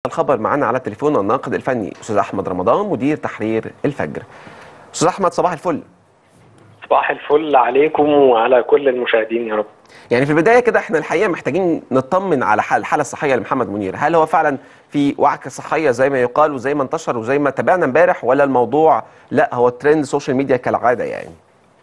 الخبر معانا على التليفون الناقد الفني استاذ احمد رمضان مدير تحرير الفجر استاذ احمد صباح الفل صباح الفل عليكم وعلى كل المشاهدين يا رب يعني في البدايه كده احنا الحقيقه محتاجين نطمن على حال الحاله الصحيه لمحمد منير هل هو فعلا في وعكه صحيه زي ما يقال وزي ما انتشر وزي ما تابعنا امبارح ولا الموضوع لا هو ترند سوشيال ميديا كالعاده يعني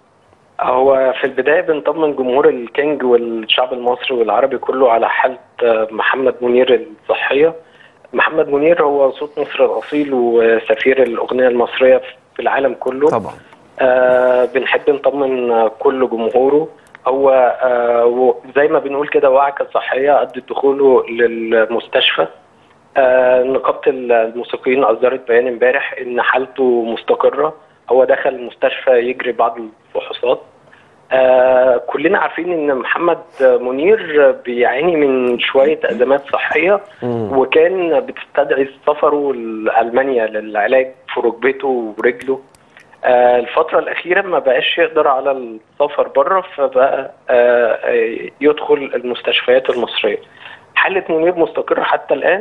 هو في البدايه بنطمن جمهور الكينج والشعب المصري والعربي كله على حاله محمد منير الصحيه محمد منير هو صوت مصر الاصيل وسفير الاغنيه المصريه في العالم كله طبعا آه بنحب نطمن كل جمهوره هو آه زي ما بنقول كده وعكه صحيه ادت دخوله للمستشفى آه نقابه الموسيقيين اصدرت بيان امبارح ان حالته مستقره هو دخل المستشفى يجري بعض الفحوصات آه كلنا عارفين ان محمد منير بيعاني من شويه ازمات صحيه مم. وكان بتستدعي سفره لالمانيا للعلاج في ركبته ورجله آه الفترة الأخيرة ما بقاش يقدر على السفر بره فبقى آه يدخل المستشفيات المصرية حالة منير مستقرة حتى الآن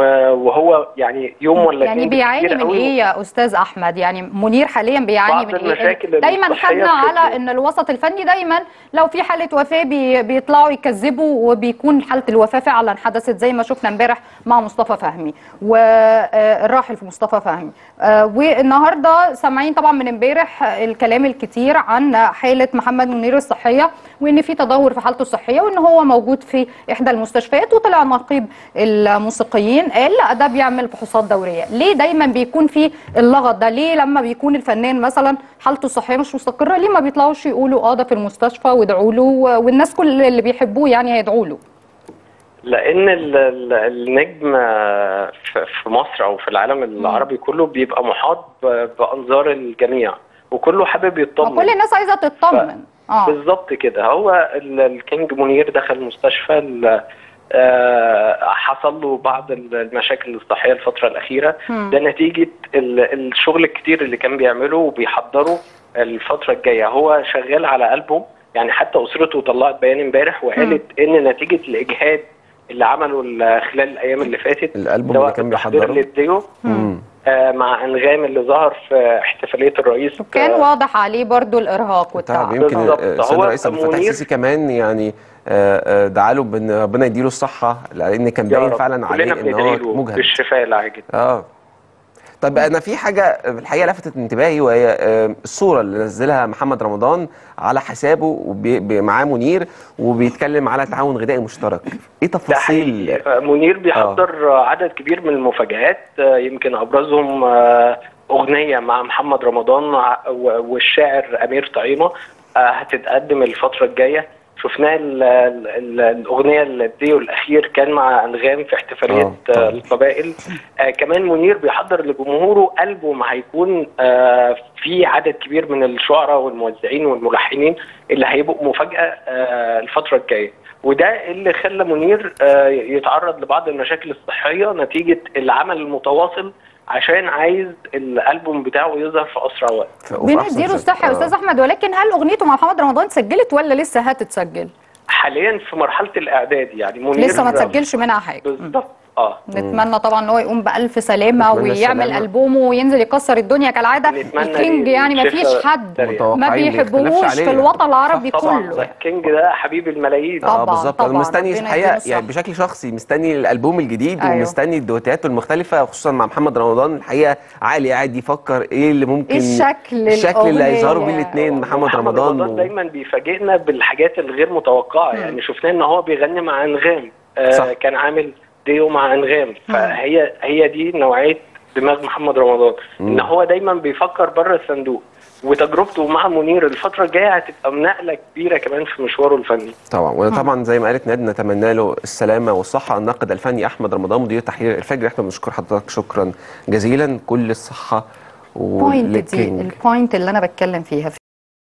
وهو يعني يوم ولا يعني بيعاني من ايه يا استاذ احمد يعني منير حاليا بيعاني من ايه دايما خدنا على ان الوسط الفني دايما لو في حاله وفاه بي بيطلعوا يكذبوا وبيكون حاله الوفاه فعلا حدثت زي ما شفنا امبارح مع مصطفى فهمي والراحل في مصطفى فهمي والنهارده سامعين طبعا من امبارح الكلام الكتير عن حاله محمد منير الصحيه وان في تدهور في حالته الصحيه وان هو موجود في احدى المستشفيات وطلع نقيب الموسيقيين قال لا ده بيعمل فحوصات دوريه ليه دايما بيكون في اللغط ده ليه لما بيكون الفنان مثلا حالته الصحيه مش مستقره ليه ما بيطلعوش يقولوا اه ده في المستشفى وادعوا له والناس كل اللي بيحبوه يعني هيدعوا له لان النجم في مصر او في العالم العربي كله بيبقى محاط بانظار الجميع وكله حابب يطمن كل الناس عايزه تطمن ف... اه بالظبط كده هو الكينج منير دخل المستشفى آه حصل له بعض المشاكل الصحيه الفتره الاخيره م. ده نتيجه الشغل الكتير اللي كان بيعمله وبيحضره الفتره الجايه هو شغال على قلبه يعني حتى اسرته طلعت بيان امبارح وقالت م. ان نتيجه الاجهاد اللي عمله خلال الايام اللي فاتت الالبوم اللي كان بيحضره للديو آه مع انغام اللي ظهر في احتفاليه الرئيس وكان آه واضح عليه برضو الارهاق والتعب يمكن السيد الرئيس عبد الفتاح السيسي كمان يعني دعا له بان ربنا يديله الصحه لان كان باين فعلا عليه ان هو مجهد بالشفاء العاجل اه طب انا في حاجه الحقيقه لفتت انتباهي وهي الصوره اللي نزلها محمد رمضان على حسابه معاه منير وبيتكلم على تعاون غذائي مشترك ايه تفاصيل منير بيحضر آه. عدد كبير من المفاجآت يمكن ابرزهم اغنيه مع محمد رمضان والشاعر امير طعيمه هتتقدم الفتره الجايه شفناه الاغنيه الديو الاخير كان مع انغام في احتفاليه آه القبائل آه كمان منير بيحضر لجمهوره البوم هيكون آه في عدد كبير من الشعراء والموزعين والملحنين اللي هيبقوا مفاجاه آه الفتره الجايه وده اللي خلى منير آه يتعرض لبعض المشاكل الصحيه نتيجه العمل المتواصل عشان عايز الالبوم بتاعه يظهر في اسرع وقت بنديله الصحه يا استاذ احمد ولكن هل اغنيته مع محمد رمضان سجلت ولا لسه هتتسجل حاليا في مرحله الاعداد يعني منير لسه ما تسجلش منها حاجه بالظبط اه نتمنى طبعا ان هو يقوم بالف سلامه ويعمل البومه وينزل يكسر الدنيا كالعاده الكينج يعني ما فيش حد ما بيحبوش في الوطن العربي كله الكينج ده حبيب الملايين طبعا اه بالظبط انا مستني الحقيقه يعني بشكل شخصي مستني الالبوم الجديد أيوه. ومستني الدوتات المختلفه خصوصا مع محمد رمضان الحقيقه عالي قاعد يفكر ايه اللي ممكن الشكل الشكل اللي هيظهروا بيه الاثنين محمد, محمد رمضان رمضان و... دايما بيفاجئنا بالحاجات الغير متوقعه يعني شفناه ان هو بيغني مع انغام آه كان عامل ديو مع انغام فهي هي دي نوعيه دماغ محمد رمضان ان هو دايما بيفكر بره الصندوق وتجربته مع منير الفتره الجايه هتبقى نقله كبيره كمان في مشواره الفني طبعا وطبعا زي ما قالت نادي نتمنى له السلامه والصحه الناقد الفني احمد رمضان مدير تحرير الفجر احنا بنشكر حضرتك شكرا جزيلا كل الصحه البوينت دي البوينت اللي انا بتكلم فيها